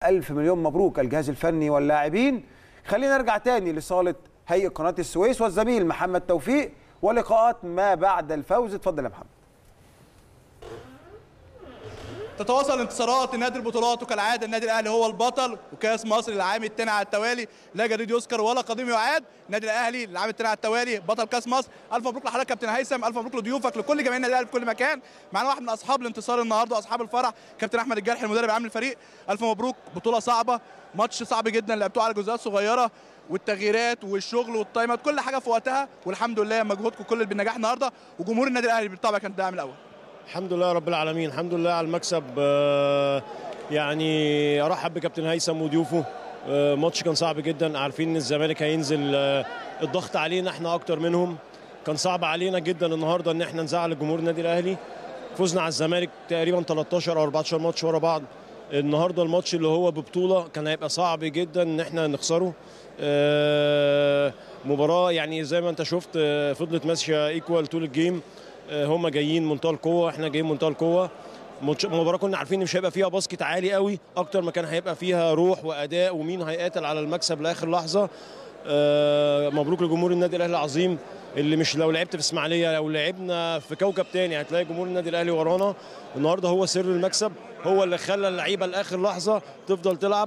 ألف مليون مبروك الجهاز الفني واللاعبين خلينا نرجع تاني لصالة هيئة قناة السويس والزميل محمد توفيق ولقاءات ما بعد الفوز اتفضل يا محمد تتواصل انتصارات نادي البطولات وكالعاده النادي الاهلي هو البطل وكاس مصر للعام الثاني على التوالي لا جديد يذكر ولا قديم يعاد النادي الاهلي للعام الثاني على التوالي بطل كاس مصر الف مبروك لحضرتك كابتن هيثم الف مبروك لضيوفك لكل جماهير النادي الاهلي في كل مكان معانا واحد من اصحاب الانتصار النهارده واصحاب الفرح كابتن احمد الجرحي المدرب عام الفريق الف مبروك بطوله صعبه ماتش صعب جدا لعبتوه على جزئيات صغيره والتغييرات والشغل والتايمات كل حاجه في وقتها والحمد لله مجهودكم كل بالنجاح النهارده وجمهور النادي الاهلي بالطبع كان الداعم الاول الحمد لله رب العالمين الحمد لله على المكسب آه، يعني ارحب بكابتن هيثم وضيوفه آه، ماتش كان صعب جدا عارفين ان الزمالك هينزل آه، الضغط علينا احنا اكتر منهم كان صعب علينا جدا النهارده ان احنا نزعل جمهور النادي الاهلي فزنا على الزمالك تقريبا 13 او 14 ماتش ورا بعض النهارده الماتش اللي هو ببطوله كان هيبقى صعب جدا ان احنا نخسره آه، مباراه يعني زي ما انت شفت آه، فضلت ماشيه ايكوال طول الجيم آه، هم جايين منتهى القوه احنا جايين منتهى القوه ماتش- مباراه كنا عارفين ان مش هيبقى فيها باسكت عالي قوي اكتر ما كان هيبقى فيها روح واداء ومين هيقاتل على المكسب لاخر لحظه آه، مبروك لجمهور النادي الاهلي العظيم اللي مش لو لعبت في اسماعيليه لو لعبنا في كوكب تاني هتلاقي جمهور النادي الاهلي ورانا النهارده هو سر المكسب هو اللي خلى اللعيبه لاخر لحظه تفضل تلعب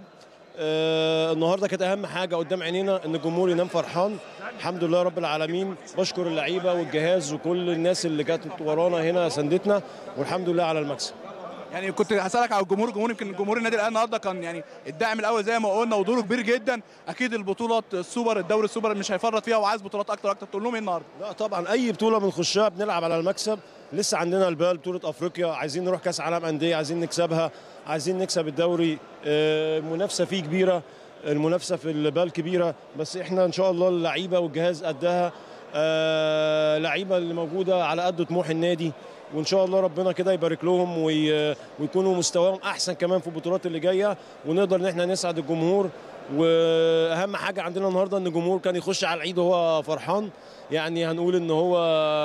آه، النهارده كانت اهم حاجه قدام عينينا ان الجمهور ينام فرحان الحمد لله رب العالمين بشكر اللعيبه والجهاز وكل الناس اللي كانت ورانا هنا ساندتنا والحمد لله على المكسب يعني كنت هسالك على الجمهور الجمهور يمكن جمهور النادي الاهلي النهارده كان يعني الدعم الاول زي ما قلنا ودوره كبير جدا اكيد البطولات السوبر الدوري السوبر مش هيفرط فيها وعايز بطولات اكتر اكتر تقول لهم ايه النهارده لا طبعا اي بطوله بنخشها بنلعب على المكسب لسه عندنا البال بطوله افريقيا عايزين نروح كاس عالم انديه عايزين نكسبها عايزين نكسب الدوري آه، المنافسه فيه كبيره المنافسه في البال كبيره بس احنا ان شاء الله اللعيبه والجهاز قدها آه، لعيبه اللي موجوده على قد طموح النادي وان شاء الله ربنا كده يبارك لهم وي- ويكونوا مستواهم احسن كمان في البطولات اللي جايه ونقدر ان احنا نسعد الجمهور واهم حاجه عندنا النهارده ان الجمهور كان يخش على العيد وهو فرحان يعني هنقول ان هو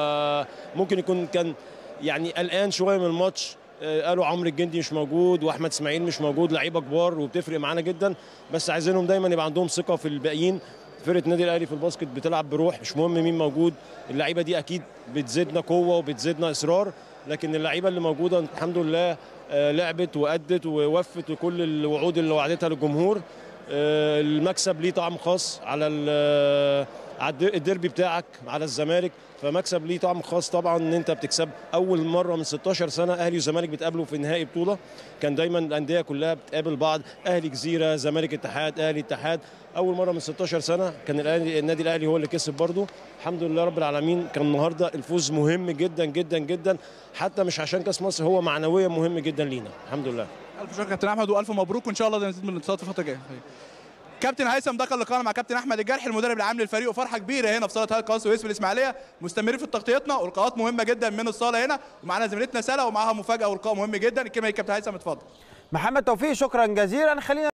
ممكن يكون كان يعني قلقان شويه من الماتش آه، قالوا عمرو الجندي مش موجود واحمد اسماعيل مش موجود لعيبه كبار وبتفرق معانا جدا بس عايزينهم دايما يبقى عندهم ثقه في الباقيين فرقه النادي الاهلي في الباسكت بتلعب بروح مش مهم مين موجود اللعيبه دي اكيد بتزيدنا قوه وبتزيدنا اصرار لكن اللعيبه اللي موجوده الحمد لله آه، لعبت وادت ووفت كل الوعود اللي وعدتها للجمهور آه، المكسب ليه طعم خاص على ال- على الد- الديربي بتاعك على الزمالك فمكسب ليه طعم خاص طبعا ان انت بتكسب اول مره من 16 سنه اهلي وزمالك بيتقابلوا في نهائي بطوله كان دايما الانديه كلها بتقابل بعض اهلي جزيره زمالك اتحاد اهلي اتحاد اول مره من 16 سنه كان الأهلي- النادي الاهلي هو اللي كسب برضه الحمد لله رب العالمين كان النهارده الفوز مهم جدا جدا جدا حتى مش عشان كاس مصر هو معنويا مهم جدا لينا الحمد لله الف شكر كابتن احمد والف مبروك وان شاء الله نزيد من الانتصارات في الفتره الجايه كابتن هيثم ده كان لقاءنا مع كابتن احمد الجرحي المدرب العام للفريق وفرحه كبيره هنا في صاله هيئه قناه السويس في الاسماعيليه مستمرين في تغطيتنا ولقاءات مهمه جدا من الصاله هنا ومعانا زميلتنا سلا ومعاها مفاجاه ولقاء مهم جدا الكلمه للكابتن هيثم اتفضل محمد توفيق شكرا جزيلا خلينا